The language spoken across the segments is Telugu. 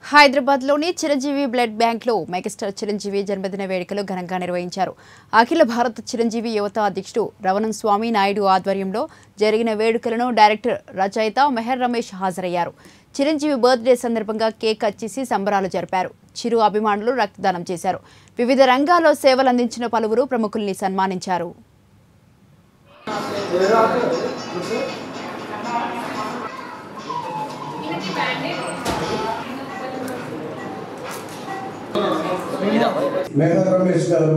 హైదరాబాద్లోని చిరంజీవి బ్లడ్ బ్యాంక్లో మెగాస్టార్ చిరంజీవి జన్మదిన వేడుకలు ఘనంగా నిర్వహించారు అఖిల భారత చిరంజీవి యువత అధ్యక్షుడు రవణం స్వామి నాయుడు ఆధ్వర్యంలో జరిగిన వేడుకలను డైరెక్టర్ రచయిత మెహర్ రమేష్ హాజరయ్యారు చిరంజీవి బర్త్డే సందర్భంగా కేక్ కట్ చేసి సంబరాలు జరిపారు చిరు అభిమానులు రక్తదానం చేశారు వివిధ రంగాల్లో సేవలందించిన పలువురు ప్రముఖుల్ని సన్మానించారు మేఘా రమేష్ గారు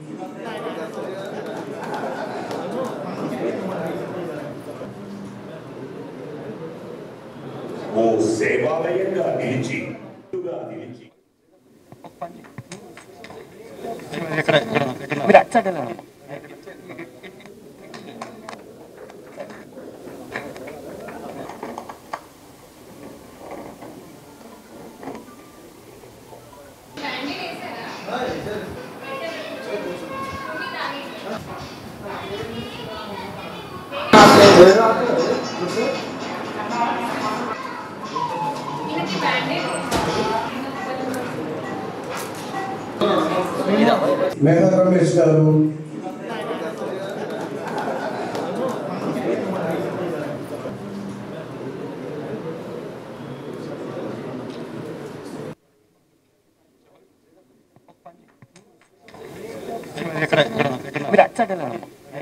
ఓ సేవాలయంగా నిలిచి గా నిలిచి మీరు అటు సైడ్ వెళ్ళండి మేఘా రమేష్ గారు మీరు అటు సైడ్ వెళ్ళండి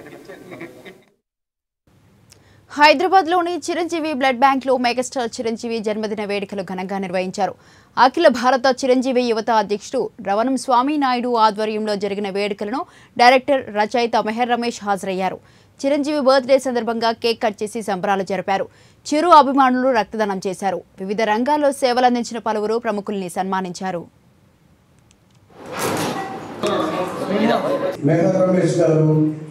హైదరాబాద్లోని చిరంజీవి బ్లడ్ బ్యాంక్లో మెగాస్టార్ చిరంజీవి జన్మదిన వేడుకలు ఘనంగా నిర్వహించారు అఖిల భారత చిరంజీవి యువత అధ్యక్షుడు రవణం స్వామి నాయుడు ఆధ్వర్యంలో జరిగిన వేడుకలను డైరెక్టర్ రచయిత మెహర్ రమేష్ హాజరయ్యారు చిరంజీవి బర్త్డే సందర్భంగా కేక్ కట్ చేసి సంబరాలు జరిపారు చిరు అభిమానులు రక్తదానం చేశారు వివిధ రంగాల్లో సేవలందించిన పలువురు ప్రముఖుల్ని సన్మానించారు మేఘా రమేష్ గారు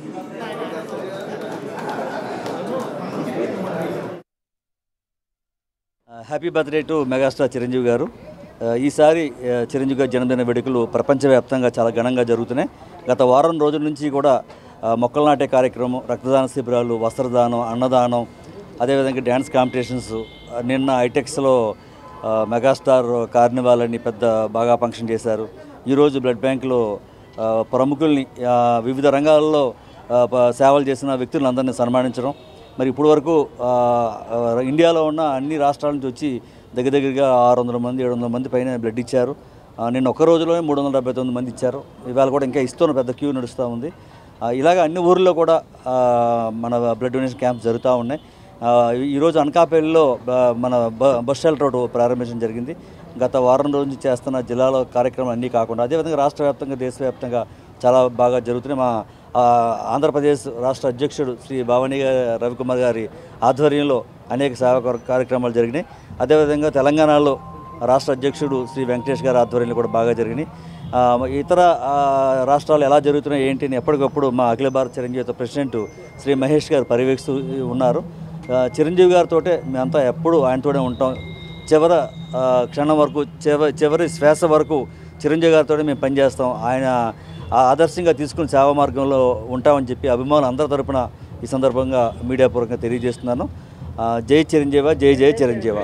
happy birthday to megastar Chiranjeevi గారు ఆ, ఈసారి ఆ, చిరంజీవి గారి జన్మదిన వేడుకలు ప్రపంచవ్యాప్తంగా చాలా ఘనంగా జరుగుతున్నాయి గత వారం రోజుల నుంచి కూడా ఆ, మొక్కలు నాటే కార్యక్రమం రక్తదాన శిబిరాలు వస్త్రదానం అన్నదానం అదేవిధంగా డ్యాన్స్ కాంపిటీషన్స్ ఆ, నిన్న ఐటెక్స్లో ఆ, మెగాస్టార్ కార్నివాల్ అని పెద్ద బాగా ఫంక్షన్ చేశారు ఈరోజు బ్లడ్ బ్యాంకులో ఆ, ప్రముఖుల్ని ఆ, వివిధ రంగాల్లో ఆ, ప- సేవలు చేసిన వ్యక్తులందరినీ సన్మానించడం మరి ఇప్పుడు వరకు ఆ, ఆ, ఇండియాలో ఉన్న అన్ని రాష్ట్రాల నుంచి వచ్చి దగ్గర దగ్గరగా ఆరు వందల మంది ఏడు వందల మంది పైన బ్లడ్ ఇచ్చారు ఆ, నిన్న ఒక్క రోజులోనే మూడు వందల డెబ్బై తొమ్మిది మంది ఇచ్చారు ఇవాళ కూడా ఇంకా ఇస్తున్న పెద్ద క్యూ నడుస్తూ ఉంది ఆ, ఇలాగ అన్ని ఊర్లో కూడా ఆ, మన బ్లడ్ డొనేషన్ క్యాంప్స్ జరుగుతూ ఉన్నాయి ఆ, ఈరోజు అనకాపల్లిలో బ- మన బ- బస్ షెల్టర్ రోడ్డు ప్రారంభించడం జరిగింది గత వారం రోజు నుంచి చేస్తున్న జిల్లాలో కార్యక్రమాలు అన్నీ కాకుండా అదేవిధంగా రాష్ట్ర వ్యాప్తంగా దేశవ్యాప్తంగా చాలా బాగా జరుగుతున్నాయి మా ఆ, ఆంధ్రప్రదేశ్ రాష్ట్ర అధ్యక్షుడు శ్రీ భావని గా- రవికుమార్ గారి ఆధ్వర్యంలో అనేక సేవా కార్- కార్యక్రమాలు జరిగినాయి అదేవిధంగా తెలంగాణలో రాష్ట్ర అధ్యక్షుడు శ్రీ వెంకటేష్ గారి ఆధ్వర్యంలో కూడా బాగా జరిగినాయి ఆ, ఇతర ఆ, రాష్ట్రాలు ఎలా జరుగుతున్నాయి ఏంటి అని ఎప్పటికప్పుడు మా అఖిల భారత చిరంజీవి ప్రెసిడెంట్ శ్రీ మహేష్ గారు పర్యవేక్షిస్తూ ఉన్నారు ఆ, చిరంజీవి గారితో మేమంతా ఎప్పుడు ఆయనతోనే ఉంటాం చివర ఆ, క్షణం వరకు చివ చివరి శ్వాస వరకు చిరంజీవి గారితో మేము పనిచేస్తాం ఆయన ఆ ఆదర్శంగా తీసుకుని సేవా మార్గంలో ఉంటామని చెప్పి అభిమానులు అందరి తరపున ఈ సందర్భంగా మీడియా పూర్వకంగా తెలియజేస్తున్నాను ఆ, జై చిరంజీవ జై జై చిరంజీవ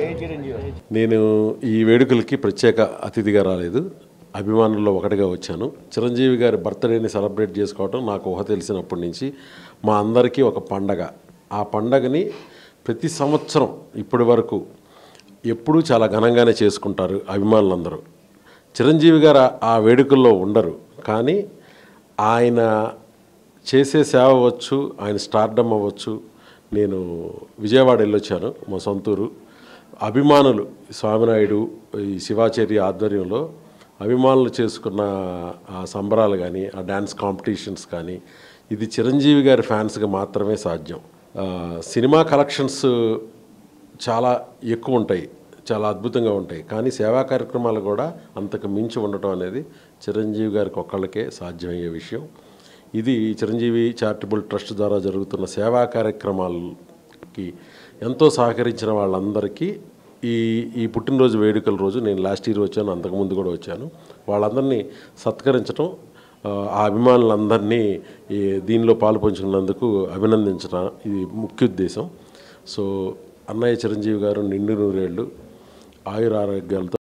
నేను ఈ వేడుకలకి ప్రత్యేక అతిథిగా రాలేదు అభిమానుల్లో ఒకటిగా వచ్చాను చిరంజీవి గారి బర్త్డేని సెలబ్రేట్ చేసుకోవడం నాకు ఊహ తెలిసినప్పటి నుంచి మా అందరికీ ఒక పండగ ఆ పండగని ప్రతి సంవత్సరం ఇప్పటి వరకు ఎప్పుడూ చాలా ఘనంగానే చేసుకుంటారు అభిమానులందరూ చిరంజీవి గారు ఆ- ఆ వేడుకల్లో ఉండరు కానీ ఆయన చేసే సేవ అవ్వచ్చు ఆయన స్టార్డమ్ అవ్వచ్చు నేను విజయవాడ వెళ్ళొచ్చాను మా సొంతూరు అభిమానులు స్వామినాయుడు ఈ శివాచార్య ఆధ్వర్యంలో అభిమానులు చేసుకున్న ఆ సంబరాలు కానీ ఆ డ్యాన్స్ కాంపిటీషన్స్ కానీ ఇది చిరంజీవి గారి ఫ్యాన్స్కి మాత్రమే సాధ్యం ఆ, సినిమా కలెక్షన్స్ చాలా ఎక్కువ ఉంటాయి చాలా అద్భుతంగా ఉంటాయి కానీ సేవా కార్యక్రమాలు కూడా అంతకు మించి ఉండటం అనేది చిరంజీవి గారికి ఒక్కళ్ళకే సాధ్యమయ్యే విషయం ఇది చిరంజీవి చారిటబుల్ ట్రస్ట్ ద్వారా జరుగుతున్న సేవా కార్యక్రమాలకి ఎంతో సహకరించిన వాళ్ళందరికీ ఈ ఈ పుట్టినరోజు వేడుకల రోజు నేను లాస్ట్ ఇయర్ వచ్చాను అంతకుముందు కూడా వచ్చాను వాళ్ళందరినీ సత్కరించడం ఆ, ఆ అభిమానులందరినీ ఈ దీనిలో పాలు పంచుకున్నందుకు అభినందించడం ఇది ముఖ్య ఉద్దేశం సో అన్నయ్య చిరంజీవి గారు నిండు నూరేళ్ళు ఆయురారోగ్యాలతో